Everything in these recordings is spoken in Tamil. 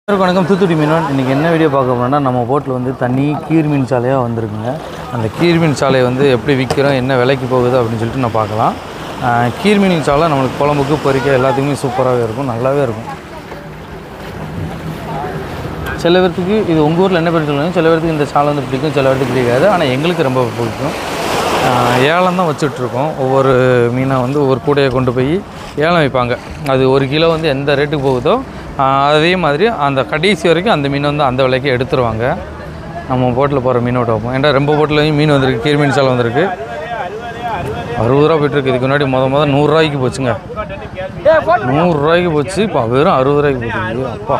எல்லாருக்கும் வணக்கம் தூத்துக்குடி மீனவன் இன்றைக்கி என்ன வீடியோ பார்க்க போனோம்னா நம்ம போட்டில் வந்து தண்ணி கீர் மீன் சாலையாக வந்திருக்குங்க அந்த கீர் மீன் சாலையை வந்து எப்படி விற்கிறோம் என்ன விலைக்கு போகுது அப்படின்னு சொல்லிட்டு நான் பார்க்கலாம் ஆஹ் கீர் மீன் சாலை நம்மளுக்கு குழம்புக்கு பொரிக்க எல்லாத்துக்குமே சூப்பராகவே இருக்கும் நல்லாவே இருக்கும் சில பேர்த்துக்கு இது உங்கள் ஊரில் என்ன பேர் சொல்லுவாங்க சில பேர்த்துக்கு இந்த சாலை வந்து பிடிக்கும் சில பேர்த்துக்கு பிடிக்காது ஆனால் எங்களுக்கு ரொம்ப பிடிக்கும் ஆஹ் ஏலம் தான் வச்சுட்ருக்கோம் ஒவ்வொரு மீனை வந்து ஒவ்வொரு கூடையை கொண்டு போய் ஏலம் வைப்பாங்க அது ஒரு கிலோ வந்து எந்த ரேட்டுக்கு போகுதோ ஆஹ் அதே மாதிரி அந்த கடைசி வரைக்கும் அந்த மீன் வந்து அந்த விலைக்கு எடுத்துருவாங்க நம்ம போட்டில் போகிற மீனோட வைப்போம் ஏன்டா ரொம்ப போட்டிலையும் மீன் வந்திருக்கு கீர் மீன் சாலை வந்திருக்கு அறுபது ரூபா போயிட்டுருக்கு இதுக்கு முன்னாடி முத முத நூறுரூவாய்க்கு போச்சுங்க நூறுரூவாய்க்கு போச்சு இப்போ வெறும் அறுபது ரூபாய்க்கு போச்சு அப்பா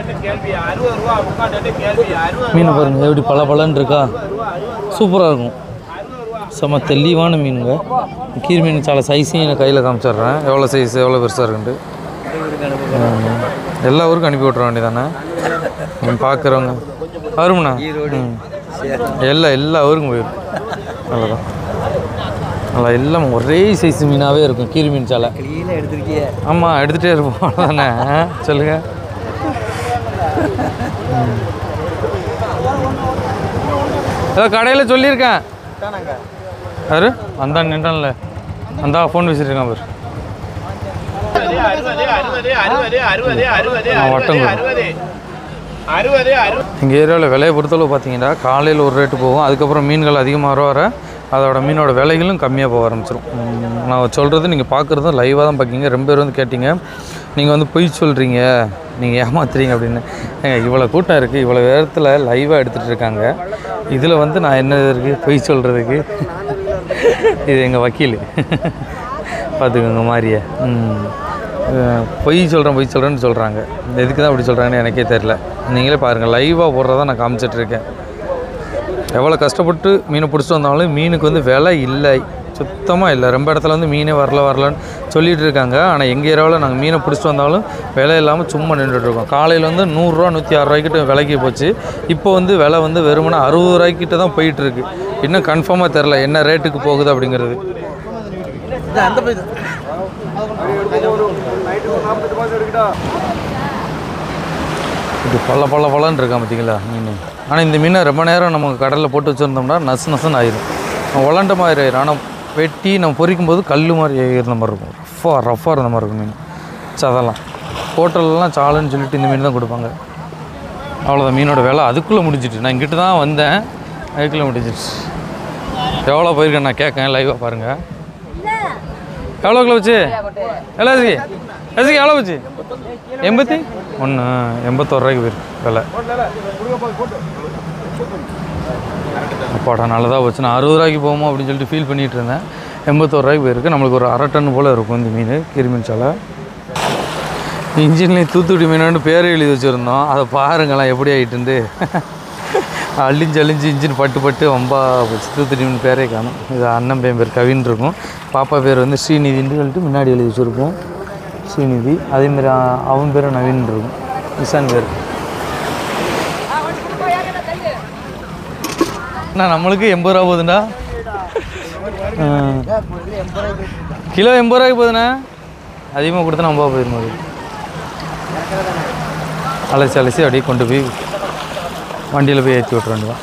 மீன் பாருங்க எப்படி பல பலன்னு இருக்கா சூப்பராக இருக்கும் செம்ம தெளிவான மீனுங்க கீர் மீன் சாலை சைஸையும் நான் கையில் காமிச்சிடுறேன் எவ்வளோ சைஸ் எவ்வளோ பெருசாக இருக்குன்ட்டு ம். எல்லா ஊருக்கும் அனுப்பி விட்ற வேண்டியதானே நீங்கள் பார்க்குறவங்க வரும்ண்ணா ம் எல்லா எல்லா ஊருக்கும் போயிடும் அவ்வளோதான் நல்லா எல்லாம் ஒரே சைஸ் மீனாகவே இருக்கும் கீரி மீன் சாலை க்ளீனாக எடுத்திருக்கிய ஆமாம் எடுத்துகிட்டே இருப்போம் அவ்வளோதானே சொல்லுங்க ம். ஏதோ கடையில் சொல்லியிருக்கேன் யாரு அந்த நின்றான்ல அந்த ஃபோன் பேசிட்டு இருக்கான் பாரு ஆ, வட்டம் எங்கள் ஏரியாவில் விலையை பொறுத்தளவு பார்த்தீங்கன்னா காலையில் ஒரு ரேட்டு போகும் அதுக்கப்புறம் மீன்கள் அதிகமாக வர வர அதோட மீனோட விலைகளும் கம்மியாக போக ஆரம்பிச்சிடும் உம், நான் சொல்கிறது நீங்கள் பார்க்குறதும் லைவாக தான் பார்க்கிங்க ரொம்ப பேர் வந்து கேட்டிங்க நீங்கள் வந்து பொய் சொல்கிறீங்க நீங்கள் ஏமாத்துறீங்க அப்படின்னு ஏங்க இவ்வளோ கூட்டம் இருக்குது இவ்வளோ நேரத்தில் லைவாக எடுத்துகிட்டு இருக்காங்க இதில் வந்து நான் என்ன இருக்குது பொய் சொல்கிறதுக்கு இது எங்கள் வக்கீல் பார்த்துக்கோங்க மாதிரியே ம் அஹ் பொய் சொல்கிறேன் பொய் சொல்கிறேன்னு சொல்கிறாங்க எதுக்கு தான் அப்படி சொல்கிறாங்கன்னு எனக்கே தெரில நீங்களே பாருங்கள் லைவாக போடுறதா நான் காமிச்சிட்ருக்கேன் எவ்வளோ கஷ்டப்பட்டு மீனை பிடிச்சிட்டு வந்தாலும் மீனுக்கு வந்து விலை இல்லை சுத்தமாக இல்லை ரொம்ப இடத்துல வந்து மீனே வரல வரலன்னு சொல்லிட்டு இருக்காங்க ஆனால் எங்கள் ஏரியாவில் நாங்கள் மீனை பிடிச்சிட்டு வந்தாலும் விலை இல்லாமல் சும்மா நின்றுட்டு இருக்கோம் காலையில் வந்து நூறுரூவா நூற்றி ஆறு ரூபாய்க்கிட்ட விலைக்கு போச்சு இப்போ வந்து விலை வந்து வெறுமனே அறுபது ரூபாய்க்கிட்ட தான் போயிட்டுருக்கு இன்னும் கன்ஃபார்மாக தெரில என்ன ரேட்டுக்கு போகுது அப்படிங்கிறது அந்த போய் இது பல்ல பல்ல பல்லன்னு இருக்கா பார்த்தீங்களா மீன் ஆனால் இந்த மீனை ரொம்ப நேரம் நம்ம கடலில் போட்டு வச்சுருந்தோம்னா நசு நசுன்னு ஆயிரும் உலண்ட மாதிரி ஆயிரும் ஆனால் வெட்டி நம்ம பொரிக்கும் போது கல் மாதிரி இருந்த மாதிரி இருக்கும் ரஃப்பாக ரஃப்பாக இருந்த மாதிரி இருக்கும் மீன் சதெல்லாம் ஹோட்டல்லலாம் சாலுன்னு சொல்லிட்டு இந்த மீன் தான் கொடுப்பாங்க அவ்வளோதான் மீனோட விலை அதுக்குள்ளே முடிஞ்சிட்டு நான் இங்கிட்டு தான் வந்தேன் அதுக்குள்ளே முடிஞ்சிடுச்சு எவ்வளோ போயிருக்கேன் நான் கேட்கேன் லைவாக பாருங்கள் எவ்வளோ கிலோ வச்சு எவ்வளோ எதுக்கு எதுக்கு எவ்வளோ வச்சு எண்பத்தி ஒன்று எண்பத்தோரு ரூபாய்க்கு போயிருக்கு விலை அப்பாடா நல்லதாக போச்சு நான் அறுபது ரூபாய்க்கு போகுமோ அப்படின்னு சொல்லிட்டு ஃபீல் பண்ணிகிட்டு இருந்தேன் எண்பத்தோரு ரூபாய்க்கு போயிருக்கு நம்மளுக்கு ஒரு அரை டன் போல் இருக்கும் இந்த மீன் கிருமீன் சாலை இன்ஜின்லேயும் தூத்துக்குடி மீனோன்னு பேர் எழுதி வச்சுருந்தோம் அதை பாருங்களேன் எப்படி ஆகிட்டுண்டு அழிஞ்சு அழிஞ்சு இன்ஜின் பட்டு பட்டு வம்பா போச்சு தூத்துக்குடி மீன் பேரே காணும் இது அண்ணன் பையன் பேர் கவின் இருக்கும் பாப்பா பேர் வந்து ஸ்ரீநிதின்னு சொல்லிட்டு முன்னாடி எழுதி வச்சுருப்போம் ஸ்ரீநிதி அதேமாதிரி அ- அவன் பேர் நவீன் இருக்கும் இசான் பேர் அண்ணா நம்மளுக்கு எண்பது ரூபா போகுதுண்டா ஆ. கிலோ எண்பது ரூபாய்க்கு போகுதுண்ணா அதிகமாக கொடுத்தா ஐம்பது போயிடும் அது அலசி அலசி அப்படியே கொண்டு போய் வண்டியில் போய் ஏற்றி விட்ற வேண்டியதான்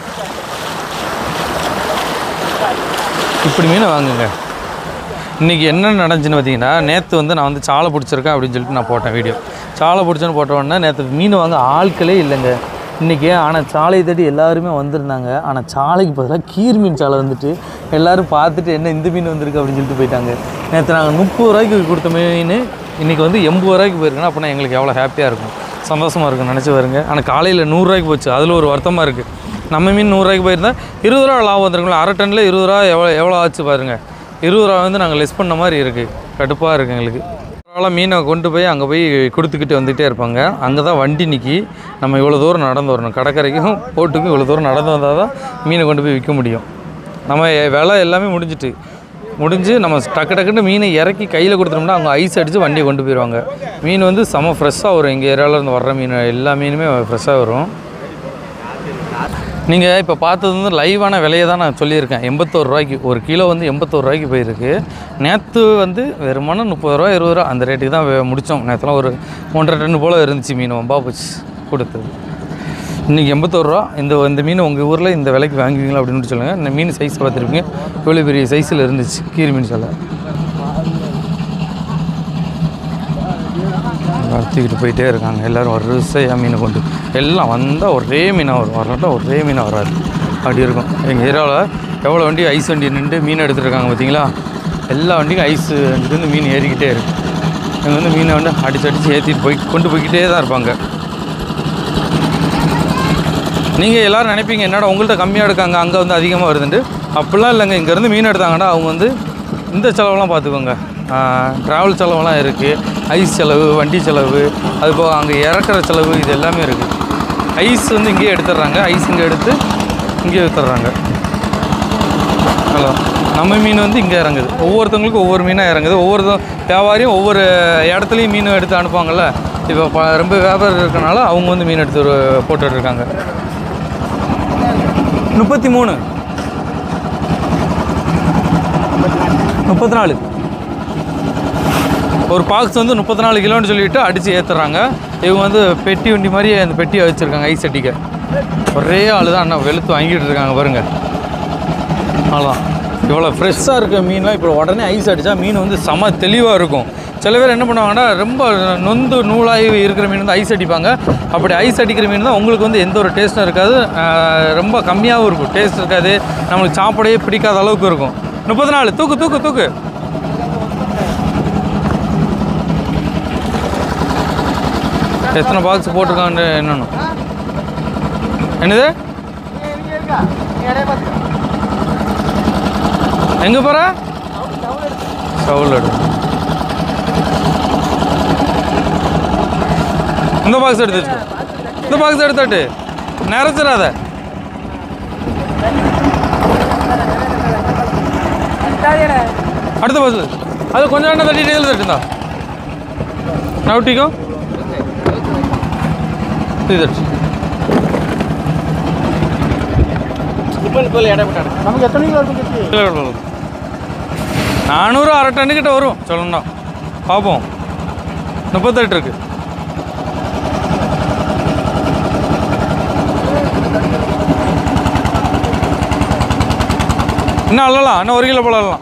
இப்படி மீனை வாங்குங்க இன்றைக்கி என்ன நடந்துச்சுன்னு பார்த்தீங்கன்னா நேற்று வந்து நான் வந்து சாலை பிடிச்சிருக்கேன் அப்படின்னு சொல்லிட்டு நான் போட்டேன் வீடியோ சாலை பிடிச்சேன்னு போட்ட உடனே நேற்று மீன் வாங்க ஆட்களே இல்லைங்க இன்றைக்கி ஆனால் சாலை தேடி எல்லாருமே வந்திருந்தாங்க ஆனால் சாலைக்கு பதிலாக கீர் மீன் சாலை வந்துட்டு எல்லோரும் பார்த்துட்டு என்ன இந்த மீன் வந்திருக்கு அப்படின்னு சொல்லிட்டு போயிட்டாங்க நேற்று நாங்கள் முப்பது ரூபாய்க்கு கொடுத்த மீன் இன்றைக்கி வந்து எண்பது ரூபாய்க்கு போயிருக்குன்னா அப்படின்னா எங்களுக்கு எவ்வளோ ஹாப்பியாக இருக்கும் சந்தோஷமாக இருக்கும் நினச்சி வருங்க ஆனால் காலையில் நூறுரூவாய்க்கு போச்சு அதில் ஒரு வருத்தமாக இருக்குது நம்ம மீன் நூறுரூவாய்க்கு போயிருந்தா இருபது ரூபா லாபம் வந்துருக்குங்களா அரை டன்னில் இருபது ரூபா எவ்வளோ எவ்வளோ ஆச்சு பாருங்கள் இருபது ரூபா வந்து நாங்கள் லெஸ் பண்ண மாதிரி இருக்குது கடுப்பாக இருக்குது எங்களுக்கு அதனால் மீனை கொண்டு போய் அங்கே போய் கொடுத்துக்கிட்டு வந்துகிட்டே இருப்பாங்க அங்கே தான் வண்டி நிற்கி நம்ம இவ்வளோ தூரம் நடந்து வரணும் கடற்கரைக்கும் போட்டுக்கும் இவ்வளோ தூரம் நடந்து வந்தால் தான் மீனை கொண்டு போய் விற்க முடியும் நம்ம விலை எல்லாமே முடிஞ்சிட்டு முடிஞ்சு நம்ம டக்கு டக்குன்னு மீனை இறக்கி கையில் கொடுத்துட்டோம்னா அவங்க ஐஸ் அடித்து வண்டியை கொண்டு போயிடுவாங்க மீன் வந்து செம ஃப்ரெஷ்ஷாக வரும் எங்கள் ஏரியாவில் இருந்து வர்ற மீன் எல்லா மீனுமே ஃப்ரெஷ்ஷாக வரும் நீங்கள் இப்போ பார்த்தது வந்து லைவான விலையை தான் நான் சொல்லியிருக்கேன் எண்பத்தோரு ரூபாய்க்கு ஒரு கிலோ வந்து எண்பத்தோரு ரூபாய்க்கு போயிருக்கு நேற்று வந்து வெறுமனே முப்பது ரூபா இருபது ரூபா அந்த ரேட்டுக்கு தான் வே- முடித்தோம் நேற்றுலாம் ஒரு ஒன்றரை டன் போல் இருந்துச்சு மீன் வம்பா போச்சு கொடுத்தது இன்றைக்கி எண்பத்தோரு ரூபா இந்த இந்த மீன் உங்கள் ஊரில் இந்த விலைக்கு வாங்குவீங்களா அப்படின்னு சொல்லுங்கள் இந்த மீன் சைஸ் பார்த்துருப்பீங்க இவ்வளோ பெரிய சைஸில் இருந்துச்சு கீரி மீன் சிலை வளர்த்திக்கிட்டு போயிட்டே இருக்காங்க எல்லோரும் வரிசையாக மீனை கொண்டு எல்லாம் வந்தால் ஒரே மீனாக வரும் வரலாட்டா ஒரே மீனாக வராது அப்படி இருக்கும் எங்கள் ஏரியாவில் எவ்வளோ வண்டி ஐஸ் வண்டி நின்று மீன் எடுத்துட்டு இருக்காங்க பார்த்தீங்களா எல்லா வண்டிக்கும் ஐஸ் வந்து மீன் ஏறிக்கிட்டே இருக்கு இவங்க வந்து மீனை வந்து அடிச்சு அடித்து ஏற்றிட்டு போய் கொண்டு போய்க்கிட்டே தான் இருப்பாங்க நீங்கள் எல்லோரும் நினைப்பீங்க என்னடா உங்கள்கிட்ட கம்மியாக எடுக்காங்க அங்கே வந்து அதிகமாக வருதுன்ட்டு அப்படிலாம் இல்லைங்க இங்கேருந்து மீன் எடுத்தாங்கன்னா அவங்க வந்து இந்த செலவெல்லாம் பார்த்துக்கோங்க ட்ராவல் செலவெல்லாம் இருக்குது ஐஸ் செலவு வண்டி செலவு அது போக அங்கே இறக்குற செலவு இது எல்லாமே இருக்குது ஐஸ் வந்து இங்கேயே எடுத்துடுறாங்க ஐஸ் இங்கே எடுத்து இங்கேயே வித்துடுறாங்க ஹலோ நம்ம மீன் வந்து இங்கே இறங்குது ஒவ்வொருத்தவங்களுக்கும் ஒவ்வொரு மீனாக இறங்குது ஒவ்வொரு வியாபாரியும் ஒவ்வொரு இடத்துலையும் மீன் எடுத்து அனுப்புவாங்கள்ல இப்போ ப- ரொம்ப வியாபாரம் இருக்கனால அவங்க வந்து மீன் எடுத்து ஒரு- போட்டுட்டு இருக்காங்க முப்பத்தி மூணு முப்பத்தி நாலு ஒரு பாக்ஸ் வந்து முப்பத்தி நாலு கிலோன்னு சொல்லிட்டு அடித்து ஏற்றுறாங்க இவங்க வந்து பெட்டி வண்டி மாதிரி அந்த பெட்டியை வச்சுருக்காங்க ஐஸ் அடிக்க ஒரே ஆள் தான் அண்ணா வெளுத்து வாங்கிட்டு இருக்காங்க பாருங்க அவ்வளோதான் இவ்வளோ ஃப்ரெஷ்ஷாக இருக்க மீன்லாம் இப்போ உடனே ஐஸ் அடித்தா மீன் வந்து செம தெளிவாக இருக்கும் சில பேர் என்ன பண்ணுவாங்கன்னா ரொம்ப நொந்து நூலாகி இருக்கிற மீன் வந்து ஐஸ் அடிப்பாங்க அப்படி ஐஸ் அடிக்கிற மீன் தான் உங்களுக்கு வந்து எந்த ஒரு டேஸ்ட்டும் இருக்காது ஆஹ் ரொம்ப கம்மியாகவும் இருக்கும் டேஸ்ட் இருக்காது நம்மளுக்கு சாப்பிடவே பிடிக்காத அளவுக்கு இருக்கும் முப்பத்தி நாலு தூக்கு தூக்கு தூக்கு எத்தனை பாக்ஸ் போட்டிருக்கான்னு என்னன்னு என்னது எங்கே போகிற சவுலடு இந்த பாக்ஸ் எடுத்து வச்சுக்கோ இந்த பாக்ஸ் எடுத்தாட்டு நிறச்சிடாத அடுத்த பாக்ஸ் அது கொஞ்சம் எண்ணெய் தட்டிட்டு இதில் தட்டுந்தா நவுட்டிக்கோ இது தட்டு நமக்கு எத்தனை கிலோ இருக்கும் கிலோ நானூறு அரை டன்னுக்கிட்ட வரும் சொல்லணும்னா பார்ப்போம் முப்பத்தெட்டு இருக்கு இன்னும் அள்ளலாம் இன்னும் ஒரு கிலோ போல அள்ளலாம்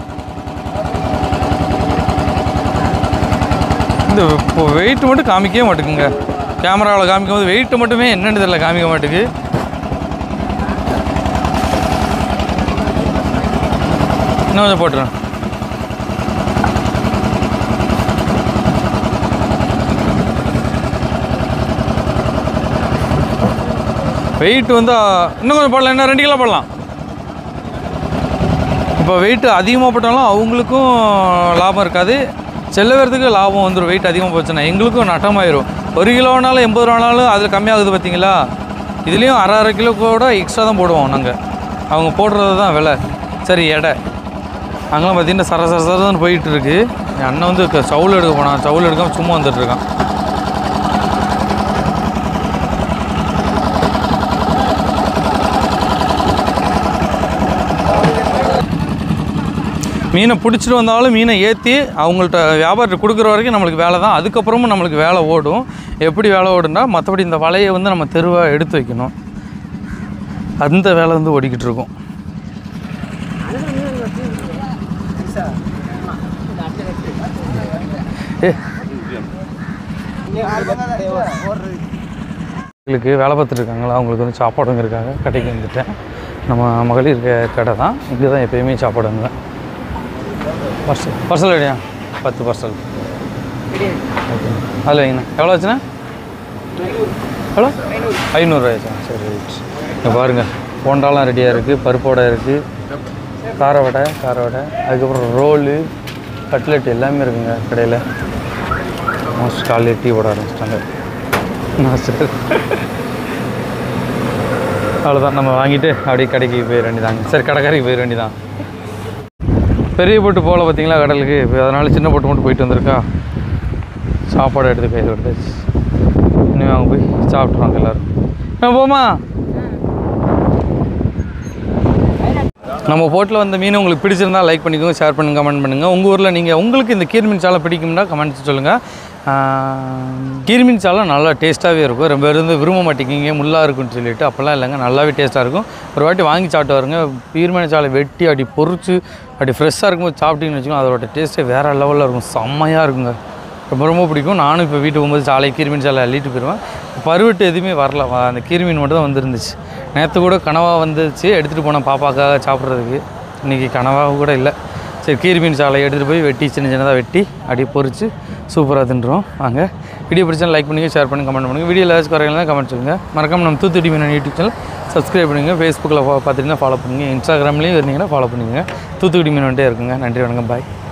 இந்த இப்போ வெயிட் மட்டும் காமிக்கவே மாட்டேங்குங்க கேமராவில் காமிக்கும் போது வெயிட் மட்டுமே என்னன்னு தெரியல காமிக்க மாட்டேங்குது இன்னும் கொஞ்சம் போட்டுறேன் வெயிட் வந்து ஆ, இன்னும் கொஞ்சம் போடலாம் இன்னும் ரெண்டு கிலோ போடலாம் இப்போ வெயிட் அதிகமாக போட்டாலும் அவங்களுக்கும் லாபம் இருக்காது சில பேர்த்துக்கு லாபம் வந்துடும் வெயிட் அதிகமாக போச்சுன்னா எங்களுக்கும் நட்டமாயிரும் ஒரு கிலோனாலும் எண்பது ரூபானாலும் அதில் கம்மியாகுது பார்த்தீங்களா இதுலேயும் அரை அரை கிலோ கூட எக்ஸ்ட்ரா தான் போடுவோம் நாங்கள் அவங்க போடுறது தான் விலை சரி எடை அங்கெல்லாம் பார்த்தீங்கன்னா சர சர சரன்னு போயிட்டு இருக்கு என் அண்ணன் வந்து க- சவுல் எடுக்க போனான் சவுல் எடுக்காம சும்மா வந்துட்டு இருக்கான் மீனை பிடிச்சிட்டு வந்தாலும் மீனை ஏற்றி அவங்கள்ட்ட வியாபாரத்தை கொடுக்குற வரைக்கும் நம்மளுக்கு வேலை தான் அதுக்கப்புறமும் நம்மளுக்கு வேலை ஓடும் எப்படி வேலை ஓடுனா மற்றபடி இந்த வலையை வந்து நம்ம தெருவாக எடுத்து வைக்கணும் அந்த வேலை வந்து ஓடிக்கிட்டு இருக்கும் ஏ எங்களுக்கு வேலை பார்த்துட்டு இருக்காங்களா அவங்களுக்கு வந்து சாப்பாடுங்க இருக்காங்க கடைக்கு வந்துட்டேன் நம்ம மகளிர் க- கடை தான் இங்கே தான் எப்பயுமே சாப்பாடுங்க பார்சல் பார்சல் ரெடியா பத்து பார்சல் ஓகே அதில் வைங்கண்ணா எவ்வளோ ஆச்சுண்ணா எவ்வளோ ஐநூறுரூவாயா சரி ரைட் இங்கே பாருங்கள் போண்டாலாம் ரெடியாக இருக்குது பருப்பு வடை இருக்குது கார வடை கார வடை அதுக்கப்புறம் ரோலு கட்லெட் எல்லாமே இருக்குங்க கடையில் மோஸ்ட் காலையில் டீ போட ஆரம்பிச்சிட்டாங்க மாஸ்டர் அவ்வளோதான் நம்ம வாங்கிட்டு அப்படியே கடைக்கு போயிட வேண்டியதாங்க சரி கடைக்காரிக்கு போயிட வேண்டியதான் பெரிய போட்டு போகல பார்த்தீங்களா கடலுக்கு இப்போ அதனால சின்ன போட்டு மட்டும் போயிட்டு வந்திருக்கா சாப்பாடு எடுத்து கையில் எடுத்தாச்சு இனிமே அவங்க போய் சாப்பிட்ருவாங்க எல்லோரும் நம்ம போமா நம்ம போட்டில் வந்த மீன் உங்களுக்கு பிடிச்சிருந்தா லைக் பண்ணிக்கோங்க ஷேர் பண்ணுங்க கமெண்ட் பண்ணுங்கள் உங்கள் ஊரில் நீங்கள் உங்களுக்கு இந்த கீர் மீன் சாலை பிடிக்கும்னா கமெண்ட்ஸ் சொல்லுங்கள் கீர்மீன் சாலை நல்லா டேஸ்ட்டாகவே இருக்கும் ரொம்ப பேர் வந்து விரும்ப மாட்டேங்கிங்க முள்ளாக இருக்குன்னு சொல்லிட்டு அப்போல்லாம் இல்லைங்க நல்லாவே டேஸ்ட்டாக இருக்கும் ஒரு வாட்டி வாங்கி சாப்பிட்டு வருங்க கீர்மீன் சாலை வெட்டி அப்படி பொரிச்சு அப்படி ஃப்ரெஷ்ஷாக இருக்கும்போது சாப்பிட்டீங்கன்னு வச்சுக்கோங்க அதோட டேஸ்ட்டே வேறு லெவலில் இருக்கும் செம்மையாக இருக்குங்க ரொம்ப ரொம்ப பிடிக்கும் நானும் இப்போ வீட்டுக்கு போகும்போது சாலை கீர்மீன் சாலை அள்ளிட்டு போயிடுவேன் பருவட்டு எதுவுமே வரல வ- அந்த கீர்மீன் மட்டும் தான் வந்துருந்துச்சு நேற்று கூட கனவாக வந்துச்சு எடுத்துகிட்டு போனேன் பாப்பாக்காக சாப்பிட்றதுக்கு இன்றைக்கி கனவாக கூட இல்லை சரி கீர்மீன் சாலை எடுத்துகிட்டு போய் வெட்டி சின்ன சின்னதாக வெட்டி அப்படியே பொரிச்சு சூப்பராக தின்றுவோம் வாங்க வீடியோ பிடிச்சா லைக் பண்ணுங்கள் ஷேர் பண்ணி கமெண்ட் பண்ணுங்கள் வீடியோ ஏதாச்சும் குறைகள் கமெண்ட் சொல்லுங்கள் மறக்காம நம்ம தூத்துக்குடி மீன் யூடியூப் சேனல் சப்ஸ்கிரைப் பண்ணுங்கள் ஃபேஸ்புக்கில் பார்த்துட்டிங்கன்னா ஃபாலோ பண்ணுங்கள் இன்ஸ்டாகிராம்லேயும் இருந்தீங்கன்னா ஃபாலோ பண்ணுங்கள் தூத்துக்குடி மீன் வந்துட்டே இருக்குங்க நன்றி வணக்கம் பாய்